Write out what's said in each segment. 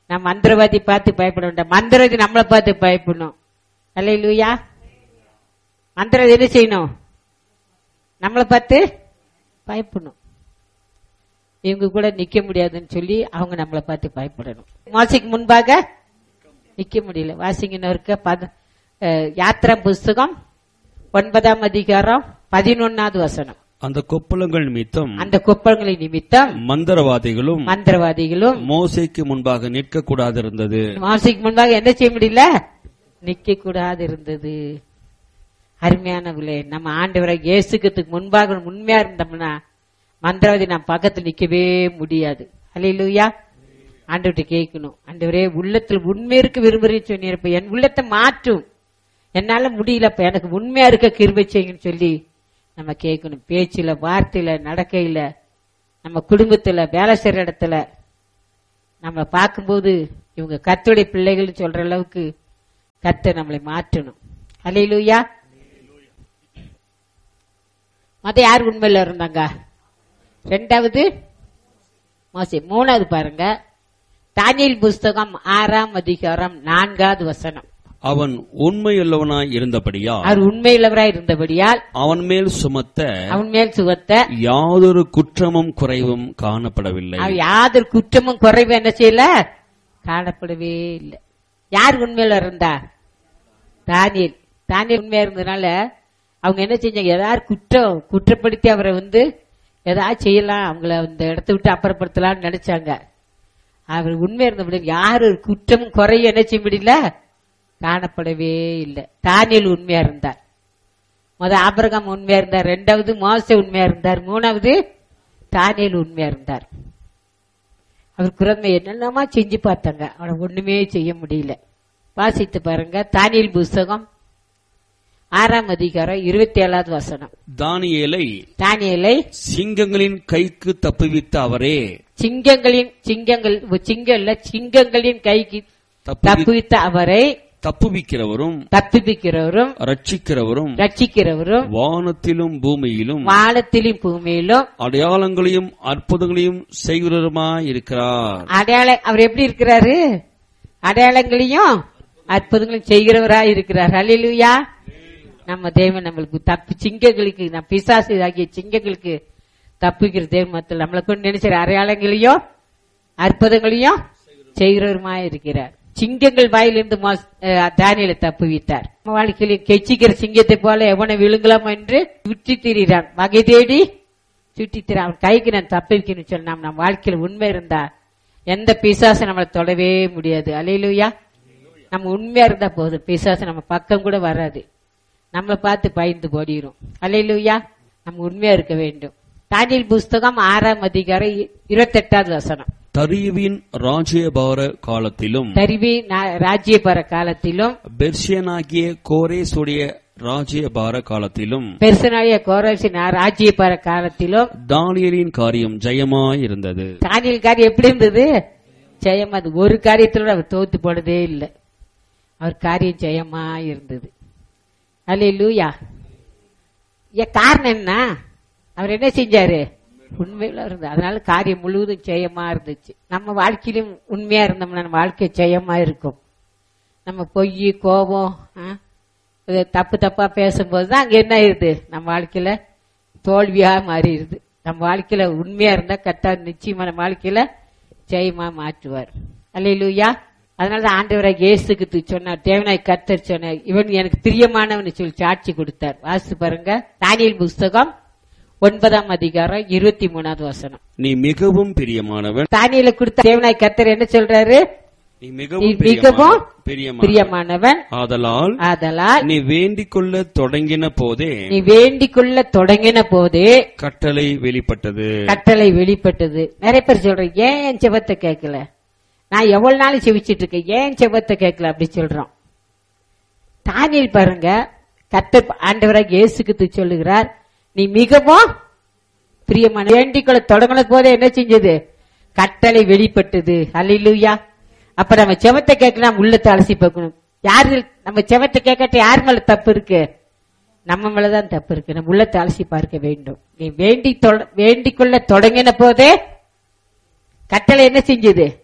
நான் மந்திரவாதி பார்த்து பயப்பட வேண்டாம் மந்திரவாதி நம்மளை பார்த்து பயப்படணும் அல்ல லூயா மந்திரவாதி என்ன செய்யணும் நம்மளை பார்த்து பயப்படணும் இவங்க கூட நிக்க முடியாதுன்னு சொல்லி அவங்க நம்மளை பார்த்து பயப்படணும் மோசைக்கு முன்பாக நிக்க முடியல வாசிங்கன்னு இருக்க பத அஹ், யாத்திரா புஸ்தகம் ஒன்பதாம் அதிகாரம் பதினொன்னாவது வசனம் அந்த கொப்பளங்கள் நிமித்தம் அந்த கொப்பளங்களை நிமித்தம் மந்திரவாதிகளும் மந்திரவாதிகளும் மோசைக்கு முன்பாக நிற்க கூடாதிருந்தது மாசிக்கு முன்பாக என்ன செய்ய முடியல நிக்க கூடாது இருந்தது அருமையானவர்களே நம்ம ஆண்டவரை இயேசுக்கிறதுக்கு முன்பாக உண்மையா இருந்தோம்னா மந்திரவாதி நம்ம பக்கத்துல நிக்கவே முடியாது அல்லையா ஆண்டவர்கிட்ட கேட்கணும் ஆண்டவரே உள்ளத்தில் உண்மை இருக்க விரும்புறேன்னு சொன்னீரப்ப என் உள்ளத்தை மாற்றும் என்னால முடியலப்ப எனக்கு உண்மையா இருக்க கிருபை செய்யுங்கன்னு சொல்லி நம்ம கேட்கணும் பேச்சுல வார்த்தையில நடக்கையில நம்ம குடும்பத்துல வேலை செய்யற இடத்துல நம்ம பார்க்கும்போது இவங்க கர்த்தருடைய பிள்ளைகள் சொல்ற அளவுக்கு கர்த்தர் நம்மளை மாற்றணும் அல்லையிலூயா மத்த யார் உண்மையில இருந்தாங்க ரெண்டாவது மோசே மூணாவது பாருங்க தானியல் புஸ்தகம் ஆறாம் அதிகாரம் நான்காவது வசனம் அவன் உண்மையுள்ளவனாய் இருந்தபடியா அவர் உண்மையுள்ளவராய் இருந்தபடியால் அவன் மேல் சுமத்த அவன் மேல் சுகத்த யாதொரு குற்றமும் குறைவும் காணப்படவில்லை அவர் யாதொரு குற்றமும் குறைவு என்ன செய்யல காணப்படவே இல்லை யார் உண்மையில இருந்தா தானியல் தானியல் உண்மையா இருந்ததுனால அவங்க என்ன செஞ்சாங்க ஏதாவது குற்றம் குற்றப்படுத்தி அவரை வந்து ஏதாவது செய்யலாம் அவங்கள அந்த இடத்த விட்டு அப்புறப்படுத்தலாம்னு நினைச்சாங்க அவர் உண்மையா இருந்தபடி யாரு ஒரு குற்றமும் குறையும் என்ன செய்ய முடியல காணப்படவே இல்லை தானியல் உண்மையா இருந்தார் முத ஆபிரகாம் உண்மையா இருந்தார் ரெண்டாவது மோசே உண்மையா இருந்தார் மூணாவது தானியல் உண்மையா இருந்தார் அவர் குரந்தை என்னென்னமா செஞ்சு பார்த்தாங்க அவனை ஒண்ணுமே செய்ய முடியல வாசித்து பாருங்க தானியல் புஸ்தகம் ஆறாம் அதிகாரம் இருபத்தி ஏழாவது வசனம் தானியேலை தானியலை சிங்கங்களின் கைக்கு தப்புவித்த அவரே சிங்கங்களின் சிங்கங்கள் சிங்கம் இல்ல சிங்கங்களின் கைக்கு தப்புவி- தப்புவித்த அவரை தப்புவிக்கிறவரும் தப்புவிக்கிறவரும் ரட்சிக்கிறவரும் ரட்சிக்கிறவரும் வானத்திலும் பூமியிலும் வானத்திலும் பூமியிலும் அடையாளங்களையும் அற்புதங்களையும் செய்கிறவருமாய் இருக்கிறார் அடையாள அவர் எப்படி இருக்கிறாரு அடையாளங்களையும் அற்புதங்களையும் செய்கிறவராய் இருக்கிறார் ஹalleluya நம்ம தேவன் நம்மளுக்கு தப்பு சிங்கங்களுக்கு நம் பிசாசு ஆகிய சிங்கங்களுக்கு தப்புகிற தேவன் மத்தியில் நம்மளை கொண்டு நினைச்சிற அடையாளங்களையும் அற்புதங்களையும் செய்கிறவருமாய் இருக்கிறார் சிங்கங்கள் வாயிலிருந்து மோஸ்- அஹ், தானியேலை தப்புவித்தார் நம்ம வாழ்க்கையில் கெச்சிக்கிற சிங்கத்தை போல எவனை விழுங்கலாம் என்று சுற்றி திரிகிறான் வகை தேடி சுற்றி திரி அவன் கைக்கு நான் தப்பிக்கணும்னு சொல்லி நாம் நம்ம வாழ்க்கையில் உண்மை இருந்தா எந்த பிசாசு நம்மளை தொடவே முடியாது அலையிலுயா நம்ம உண்மையா இருந்தா போதும் பிசாசு நம்ம பக்கம் கூட வராது நம்மளை பார்த்து பயந்து போடிரும் அலையிலுயா நம்ம உண்மையா இருக்க வேண்டும் தானியல் புஸ்தகம் ஆறாம் அதிகாரம் இ- இருபத்தெட்டாவது வசனம் தரியுவின் ராஜ்யபார காலத்திலும் தரிவி நா- ராஜ்யபர காலத்திலும் பெர்ஷியனாகிய கோரேசுடைய ராஜ்யபார காலத்திலும் பெருசனாய கோரசி ராஜ்யபர காலத்திலும் தானியலின் காரியம் ஜெயமாயிருந்தது தானியல் காரியம் எப்படி இருந்தது ஜெயம் அது ஒரு காரியத்துல அவர் தோத்து போனதே இல்லை அவர் காரியம் ஜெயமா இருந்தது அல்ல லூயா ஏன் காரணம் என்ன அவர் என்ன செஞ்சாரு உண்மையில இருந்தார் அதனால காரியம் முழுவதும் ஜெயமா இருந்துச்சு நம்ம வாழ்க்கையிலும் உண்மையா இருந்தோம்னா நம்ம வாழ்க்கை ஜெயமா இருக்கும் நம்ம பொய் கோபம் ஆ, இது தப்பு தப்பா பேசும்போது தான் அங்க என்ன ஆயிருது நம்ம வாழ்க்கையில தோல்வியா மாறிடுது நம்ம வாழ்க்கையில உண்மையா இருந்தா கத்தா நிச்சயமா நம்ம வாழ்க்கையில ஜெயமா மாற்றுவார் அல்லையிலூயா அதனால தான் ஆண்டவராக இயேசுக்கு சொன்னார் தேவனாய் கத்தர் சொன்னார் இவன் எனக்கு பிரியமானவன் சொல்லி சாட்சி கொடுத்தார் வாசித்து பாருங்க தானியல் புஸ்தகம் ஒன்பதாம் அதிகாரம் இருபத்தி மூணாவது வசனம் நீ மிகவும் பிரியமானவன் தானியல கொடுத்த தேவனாய் கத்தர் என்ன சொல்றாரு நீ நீ மிகவும் மிகவும் பிரியமான பிரியமானவன் ஆதலால் ஆதலால் நீ வேண்டிக் கொள்ள தொடங்கின போதே நீ வேண்டிக் கொள்ள தொடங்கின போதே கட்டளை வெளிப்பட்டது கட்டளை வெளிப்பட்டது நிறைய பேர் சொல்றேன் ஏன் என் செபத்தை கேட்கல நான் எவ்வளவு நாள் செவிச்சிட்டு இருக்கேன் ஏன் என் செபத்தை கேட்கல அப்படி சொல்றோம் தானியல் பாருங்க கத்தர் ஆண்டவராக இயேசுக்கு சொல்லுகிறார் நீ மிகவும் பிரியமான வேண்டிக் கொள்ள தொடங்கின போதே என்ன செஞ்சது கட்டளை வெளிப்பட்டது அல்லையா அப்ப நம்ம செவத்தை கேட்கலாம் உள்ளத்தை அலசி பார்க்கணும் யாரு நம்ம செவத்தை கேட்கட்ட யார் மேல தப்பு இருக்கு நம்ம மேலதான் தப்பு இருக்கு நம்ம உள்ளத்தை அலசி பார்க்க வேண்டும் நீ வேண்டி தொட- வேண்டிக் கொள்ள தொடங்கின போதே கட்டளை என்ன செஞ்சது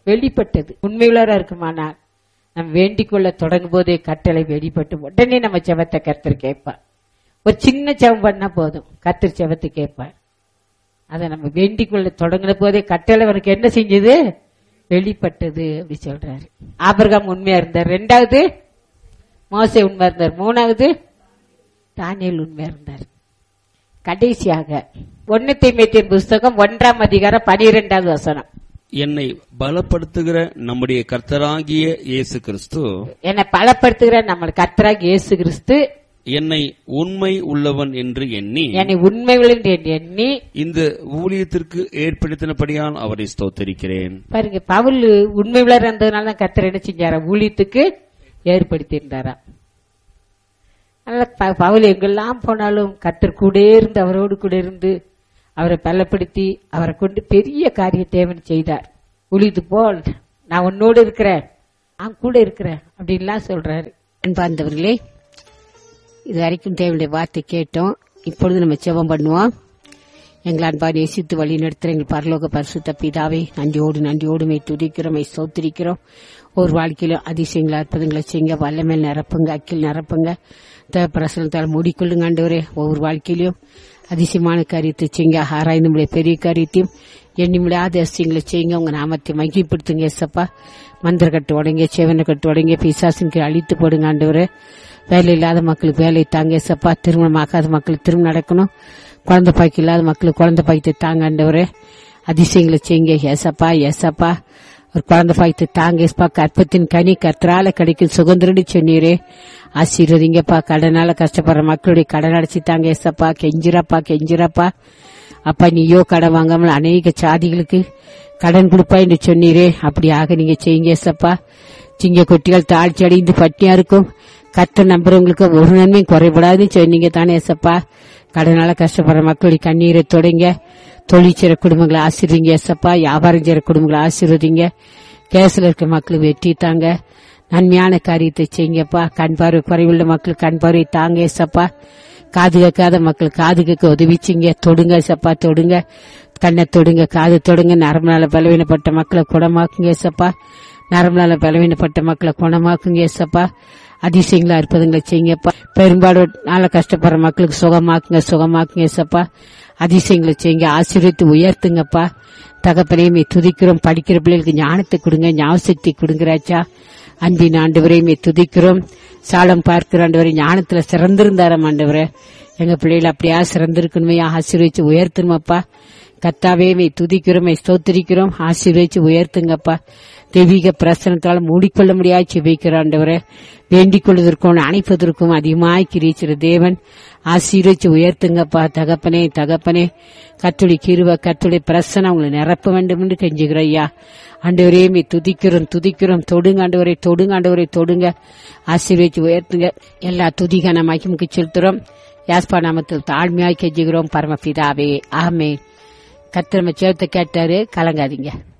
வெளிப்பட்டது உண்மையுள்ளவரா இருக்குமானால் நம்ம வேண்டிக் கொள்ள தொடங்கும் போதே கட்டளை வெளிப்பட்டு உடனே நம்ம செவத்தை கர்த்தர் கேட்பார் ஒரு சின்ன செவம் பண்ணா போதும் கர்த்தர் செவத்தை கேட்பார் அதை நம்ம வேண்டிக் கொள்ள தொடங்கின போதே கட்டளை அவனுக்கு என்ன செஞ்சது வெளிப்பட்டது அப்படி சொல்றாரு ஆபிரகாம் உண்மையா இருந்தார் ரெண்டாவது மோசே உண்மையா இருந்தார் மூணாவது தானியல் உண்மையா இருந்தார் கடைசியாக ஒன்னு தீமைத்தின் புஸ்தகம் ஒன்றாம் அதிகாரம் பனிரெண்டாவது வசனம் என்னை பலப்படுத்துகிற நம்முடைய கர்த்தராகிய இயேசு கிறிஸ்து என்னை பலப்படுத்துகிற நம்ம கர்த்தராக இயேசு கிறிஸ்து என்னை உண்மை உள்ளவன் என்று எண்ணி என்னை உண்மை உள்ளவன் என்று எண்ணி இந்த ஊழியத்திற்கு ஏற்படுத்தினபடியால் அவரை ஸ்தோத்தரிக்கிறேன் பாருங்க பவுல் உண்மை உள்ளவர் இருந்ததுனால தான் கர்த்தர் என்ன செஞ்சாரா ஊழியத்துக்கு ஏற்படுத்தி இருந்தாரா அதனால ப- பவுல் எங்கெல்லாம் போனாலும் கர்த்தர் கூட இருந்து அவரோடு கூட இருந்து அவரை பலப்படுத்தி அவரை கொண்டு பெரிய காரிய தேவன் செய்தார் உழிது போல் நான் உன்னோடு இருக்கிறேன் நான் கூட இருக்கிறேன் அப்படின்லாம் சொல்றாரு அன்பார்ந்தவர்களே இது வரைக்கும் தேவனுடைய வார்த்தை கேட்டோம் இப்பொழுது நம்ம செபம் பண்ணுவோம் எங்கள் அன்பா நேசித்து வழி நடத்துகிற எங்கள் பரலோக பரிசுத்த பிதாவை நன்றியோடு நன்றியோடு மை துதிக்கிறோம் மை சோத்திரிக்கிறோம் ஒரு வாழ்க்கையிலும் அதிசயங்களை அற்புதங்களை செய்யுங்க வல்லமேல் நிரப்புங்க அக்கில் நிரப்புங்க பிரசனத்தால் மூடிக்கொள்ளுங்க ஆண்டவரே ஒவ்வொரு வாழ்க்கையிலும் அதிசயமான காரியத்தை செய்யுங்க ஆராய்ந்து முடிய பெரிய காரியத்தையும் எண்ணி முடியாத அதிசயங்களை செய்யுங்க உங்க நாமத்தை மகிப்படுத்துங்க ஏசப்பா மந்திர கட்டு உடங்க செவனை கட்டு உடங்க பிசாசின் கீழ் அழித்து போடுங்க ஆண்டவரே வேலை இல்லாத மக்களுக்கு வேலை தாங்க ஏசப்பா திருமணம் ஆகாத மக்களுக்கு திருமணம் நடக்கணும் குழந்தை பாய்க்கு இல்லாத மக்களுக்கு குழந்தை பாய்க்கு தாங்க ஆண்டவரே அதிசயங்களை செய்யுங்க ஏசப்பா ஏசப்பா ஒரு குழந்தை பாய்த்து தாங்க ஏசப்பா கற்பத்தின் கனி கர்த்தரால கிடைக்கும் சுதந்திரடி சொன்னீரே ஆசீர்வதிங்கப்பா கடனால கஷ்டப்படுற மக்களுடைய கடன் அடைச்சி தாங்க ஏசப்பா கெஞ்சிரப்பா கெஞ்சிரப்பா அப்பா நீயோ கடன் வாங்காமல் அநேக சாதிகளுக்கு கடன் கொடுப்பா என்று சொன்னீரே அப்படியாக நீங்க செய்யுங்க ஏசப்பா சிங்க கொட்டிகள் தாழ்ச்சி அடைந்து பட்டியா இருக்கும் கத்த நம்புறவங்களுக்கு ஒரு நன்மையும் குறைபடாதுன்னு சொன்னீங்க தானே ஏசப்பா கடனால கஷ்டப்படுற மக்களுடைய கண்ணீரை தொடங்க தொழில் செய்ற குடும்பங்களை ஆசீர்வதிங்க ஏசப்பா வியாபாரம் செய்ற குடும்பங்களை ஆசீர்வதிங்க கேஸ்ல இருக்க மக்களுக்கு வெற்றி தாங்க நன்மையான காரியத்தை செய்யுங்கப்பா கண் பார்வை குறைவுள்ள மக்கள் கண் பார்வை தாங்க ஏசப்பா காது கேட்காத மக்கள் காது கேட்க உதவிச்சிங்க தொடுங்க ஏசப்பா தொடுங்க கண்ணை தொடுங்க காது தொடுங்க நரம்புனால பலவீனப்பட்ட மக்களை குணமாக்குங்க ஏசப்பா நரம்புனால பலவீனப்பட்ட மக்களை குணமாக்குங்க ஏசப்பா அதிசயங்களா இருப்பதுங்களை செய்யுங்கப்பா பெரும்பாலும் நாள கஷ்டப்படுற மக்களுக்கு சுகமாக்குங்க சுகமாக்குங்க ஏசப்பா அதிசயங்களை செய்யுங்க ஆசீர்வதித்து உயர்த்துங்கப்பா தகப்பனையுமே துதிக்கிறோம் படிக்கிற பிள்ளைகளுக்கு ஞானத்தை கொடுங்க ஞாபகத்தை கொடுங்கிறாச்சா அன்பின் ஆண்டவரையுமே துதிக்கிறோம் சாலம் பார்க்கிற ஆண்டவரை ஞானத்துல சிறந்திருந்தாராம் ஆண்டவரே எங்க பிள்ளைகள் அப்படியா சிறந்திருக்கணுமே ஆசீர்வதிச்சு உயர்த்தணுமப்பா கத்தாவே துதிக்கிறோம் ஸ்தோத்திரிக்கிறோம் ஆசீர்வதிச்சு உயர்த்துங்கப்பா தெய்வீக பிரசனத்தால் மூடிக்கொள்ள முடியாது செபிக்கிற ஆண்டவரே வேண்டிக் கொள்வதற்கும் அணைப்பதற்கும் அதிகமாய் கிரீச்சிற தேவன் ஆசீர்வதிச்சு உயர்த்துங்கப்பா தகப்பனே தகப்பனே கத்துடைய கிருவ கத்துடைய பிரசனம் உங்களை நிரப்ப வேண்டும் என்று கெஞ்சுகிற ஐயா ஆண்டவரே மீ துதிக்கிறோம் துதிக்கிறோம் தொடுங்க ஆண்டவரை தொடுங்க ஆண்டவரை தொடுங்க ஆசீர்வதிச்சு உயர்த்துங்க எல்லா துதிகான மகிமுக்கு செலுத்துறோம் யாஸ்பா நாமத்தில் தாழ்மையாய் கெஞ்சுகிறோம் பரமபிதாவே ஆமே கத்திரம சேர்த்து கேட்டாரு கலங்காதீங்க